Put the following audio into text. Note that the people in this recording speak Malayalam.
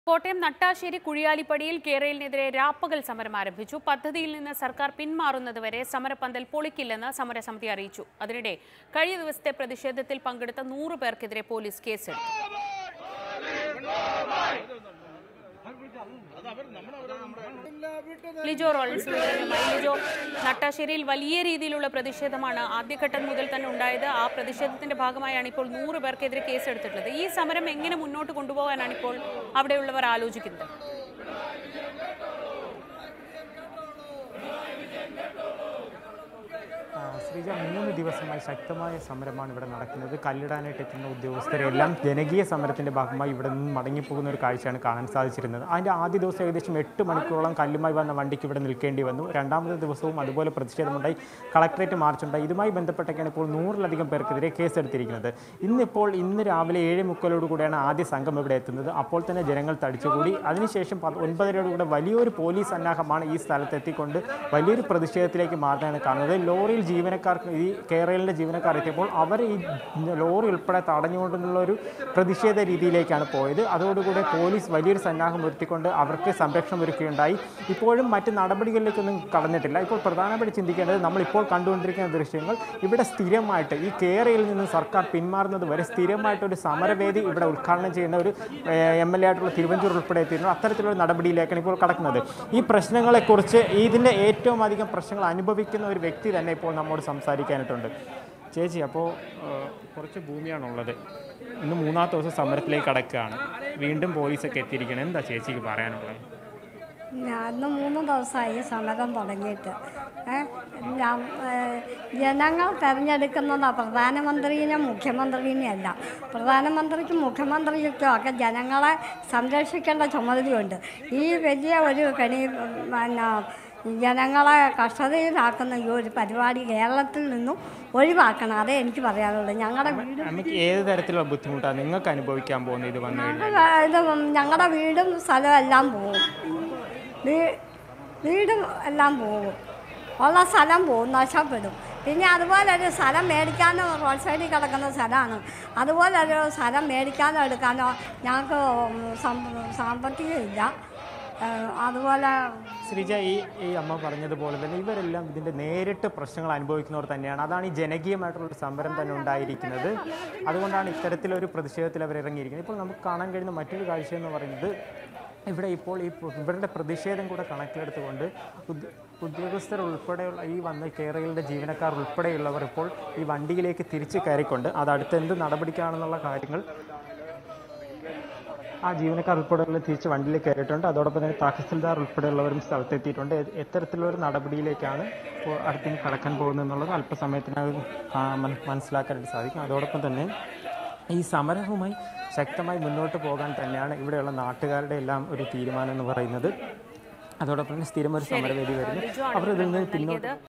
കോട്ടയം നട്ടാശ്ശേരി കുഴിയാലിപ്പടിയിൽ കേരളിനെതിരെ രാപ്പകൽ സമരം ആരംഭിച്ചു പദ്ധതിയിൽ നിന്ന് സർക്കാർ പിന്മാറുന്നതുവരെ സമരപന്തൽ പൊളിക്കില്ലെന്ന് സമരസമിതി അറിയിച്ചു അതിനിടെ കഴിഞ്ഞ ദിവസത്തെ പ്രതിഷേധത്തിൽ പങ്കെടുത്ത നൂറ് പേർക്കെതിരെ പോലീസ് കേസെടുത്തു ലിജോ റോൾസ് വിവരങ്ങളുമായി ലിജോ നട്ടാശ്ശേരിയിൽ വലിയ രീതിയിലുള്ള പ്രതിഷേധമാണ് ആദ്യഘട്ടം മുതൽ തന്നെ ഉണ്ടായത് ആ പ്രതിഷേധത്തിന്റെ ഭാഗമായാണ് ഇപ്പോൾ നൂറ് പേർക്കെതിരെ കേസെടുത്തിട്ടുള്ളത് ഈ സമരം എങ്ങനെ മുന്നോട്ട് കൊണ്ടുപോകാനാണ് ഇപ്പോൾ അവിടെയുള്ളവർ ആലോചിക്കുന്നത് ആ, ശ്രീജ മൂന്ന് ദിവസമായി ശക്തമായ സമരമാണ് ഇവിടെ നടക്കുന്നത് കല്ലിടാനായിട്ട് എത്തുന്ന ഉദ്യോഗസ്ഥരെല്ലാം ജനകീയ സമരത്തിന്റെ ഭാഗമായി ഇവിടെ നിന്ന് മടങ്ങിപ്പോകുന്ന ഒരു കാഴ്ചയാണ് കാണാൻ സാധിച്ചിരുന്നത് അതിന്റെ ആദ്യ ദിവസം ഏകദേശം എട്ട് മണിക്കൂറോളം കല്ലുമായി വന്ന വണ്ടിക്ക് ഇവിടെ നിൽക്കേണ്ടി വന്നു രണ്ടാമത്തെ ദിവസവും അതുപോലെ പ്രതിഷേധമുണ്ടായി കളക്ടറേറ്റ് മാർച്ചുണ്ടായി ഇതുമായി ബന്ധപ്പെട്ടൊക്കെയാണ് ഇപ്പോൾ നൂറിലധികം പേർക്കെതിരെ കേസെടുത്തിരിക്കുന്നത് ഇന്നിപ്പോൾ ഇന്ന് രാവിലെ ഏഴ് മുക്കലോട് കൂടിയാണ് ആദ്യ സംഘം ഇവിടെ എത്തുന്നത് അപ്പോൾ തന്നെ ജനങ്ങൾ തടിച്ചുകൂടി അതിനുശേഷം പത്ത് ഒൻപതരയോടുകൂടെ വലിയൊരു പോലീസ് സന്നാഹമാണ് ഈ സ്ഥലത്ത് എത്തിക്കൊണ്ട് വലിയൊരു പ്രതിഷേധത്തിലേക്ക് മാറുന്നതാണ് കാണുന്നത് ലോറിയിൽ ജീവനക്കാർക്ക് ഈ കേരളിൻ്റെ ജീവനക്കാർ എത്തിയപ്പോൾ അവർ ഈ ലോറി ഉൾപ്പെടെ തടഞ്ഞുകൊണ്ടുള്ള ഒരു പ്രതിഷേധ രീതിയിലേക്കാണ് പോയത് അതോടുകൂടി പോലീസ് വലിയൊരു സന്നാഹം ഒരുത്തിക്കൊണ്ട് അവർക്ക് സംരക്ഷണം ഒരുക്കുകയുണ്ടായി ഇപ്പോഴും മറ്റ് നടപടികളിലേക്കൊന്നും കടന്നിട്ടില്ല ഇപ്പോൾ പ്രധാനമായിട്ട് ചിന്തിക്കേണ്ടത് നമ്മൾ ഇപ്പോൾ കണ്ടുകൊണ്ടിരിക്കുന്ന ദൃശ്യങ്ങൾ ഇവിടെ സ്ഥിരമായിട്ട് ഈ കേരളയിൽ നിന്ന് സർക്കാർ പിന്മാറുന്നത് വരെ സ്ഥിരമായിട്ടൊരു സമരവേദി ഇവിടെ ഉദ്ഘാടനം ചെയ്യുന്ന ഒരു എം എൽ എ ആയിട്ടുള്ള തിരുവഞ്ചൂർ ഉൾപ്പെടെ എത്തിയിരുന്നു അത്തരത്തിലുള്ള നടപടിയിലേക്കാണ് ഇപ്പോൾ കടക്കുന്നത് ഈ പ്രശ്നങ്ങളെക്കുറിച്ച് ഇതിൻ്റെ ഏറ്റവും അധികം പ്രശ്നങ്ങൾ അനുഭവിക്കുന്ന ഒരു വ്യക്തി തന്നെ ഇപ്പോൾ നമ്മോട് സംസാരിക്കാനായിട്ടുണ്ട് ചേച്ചി അപ്പോൾ കുറച്ച് ഭൂമിയാണുള്ളത് ഇന്ന് മൂന്നാമത്തെ ദിവസം സമരത്തിലേക്ക് കടക്കുകയാണ് വീണ്ടും പോലീസൊക്കെ എത്തിയിരിക്കണം എന്താ ചേച്ചിക്ക് പറയാനുള്ളത് ഞാൻ ഇന്ന് മൂന്ന് ദിവസമായി സമരം തുടങ്ങിയിട്ട് ഏ, ഞാൻ ഏ, ജനങ്ങൾ തിരഞ്ഞെടുക്കുന്നത് പ്രധാനമന്ത്രിനെ മുഖ്യമന്ത്രിനെ അല്ല പ്രധാനമന്ത്രിക്കും മുഖ്യമന്ത്രിക്കും ഒക്കെ ജനങ്ങളെ സംരക്ഷിക്കേണ്ട ചുമതലയുണ്ട് ഈ വലിയ ഒരു കണി പിന്നെ ജനങ്ങളെ കഷ്ടതയിലാക്കുന്ന ഈ ഒരു പരിപാടി കേരളത്തിൽ നിന്നും ഒഴിവാക്കണം അതേ എനിക്ക് പറയാനുള്ളൂ ഞങ്ങളുടെ വീട് നമുക്ക് ഏത് തരത്തിലുള്ള ബുദ്ധിമുട്ടാണ് നിങ്ങൾക്ക് അനുഭവിക്കാൻ പോകുന്നത് ഇത് വന്നു കഴിഞ്ഞാൽ ഞങ്ങളുടെ ഇത് ഞങ്ങളുടെ വീടും സ്ഥലവും എല്ലാം പോകും വീ- വീടും എല്ലാം പോകും ഉള്ള സ്ഥലം പോകും നഷ്ടപ്പെടും പിന്നെ അതുപോലെ ഒരു സ്ഥലം മേടിക്കാനോ റോഡ് സൈഡിൽ കിടക്കുന്ന സ്ഥലമാണ് അതുപോലെ ഒരു സ്ഥലം മേടിക്കാനോ എടുക്കാനോ ഞങ്ങൾക്ക് സം- സാമ്പത്തികമില്ല ഏഹ് അതുപോലെ ശ്രീജ ഈ ഈ അമ്മ പറഞ്ഞതുപോലെ തന്നെ ഇവരെല്ലാം ഇതിൻ്റെ നേരിട്ട് പ്രശ്നങ്ങൾ അനുഭവിക്കുന്നവർ തന്നെയാണ് അതാണ് ഈ ജനകീയമായിട്ടുള്ള ഒരു സമരം തന്നെ ഉണ്ടായിരിക്കുന്നത് അതുകൊണ്ടാണ് ഇത്തരത്തിലൊരു പ്രതിഷേധത്തിൽ അവർ ഇറങ്ങിയിരിക്കുന്നത് ഇപ്പോൾ നമുക്ക് കാണാൻ കഴിയുന്ന മറ്റൊരു കാഴ്ച എന്ന് പറയുന്നത് ഇവിടെ ഇപ്പോൾ ഈ പ്ര- ഇവരുടെ പ്രതിഷേധം കൂടെ കണക്കിലെടുത്തുകൊണ്ട് ഉദ്യ- ഉദ്യോഗസ്ഥർ ഉൾപ്പെടെയുള്ള ഈ വന്ന കേരളയുടെ ജീവനക്കാർ ഉൾപ്പെടെയുള്ളവർ ഇപ്പോൾ ഈ വണ്ടിയിലേക്ക് തിരിച്ചു കയറിക്കൊണ്ട് അത് അടുത്ത് എന്ത് നടപടിക്കാണെന്നുള്ള കാര്യങ്ങൾ ആ ജീവനക്കാർ ഉൾപ്പെടെയുള്ള തിരിച്ച് വണ്ടിയിൽ കയറിയിട്ടുണ്ട് അതോടൊപ്പം തന്നെ തഹസിൽദാർ ഉൾപ്പെടെയുള്ളവരും സ്ഥലത്തെത്തിയിട്ടുണ്ട് എ- എത്തരത്തിലുള്ള ഒരു നടപടിയിലേക്കാണ് ഇപ്പോൾ അടുത്തിന് കടക്കാൻ പോകുന്നത് എന്നുള്ളത് അല്പസമയത്തിനകം ആ, മൻ- മനസ്സിലാക്കാനായിട്ട് സാധിക്കും അതോടൊപ്പം തന്നെ ഈ സമരവുമായി ശക്തമായി മുന്നോട്ട് പോകാൻ തന്നെയാണ് ഇവിടെയുള്ള നാട്ടുകാരുടെ എല്ലാം ഒരു തീരുമാനം എന്ന് പറയുന്നത് അതോടൊപ്പം തന്നെ സ്ഥിരം ഒരു സമരവേദി വരുന്നു ലിജോ ആണ് അവർ ഇതിൽ നിന്ന് വിവരങ്ങൾ പിന്നോട്ട് നൽകിയത്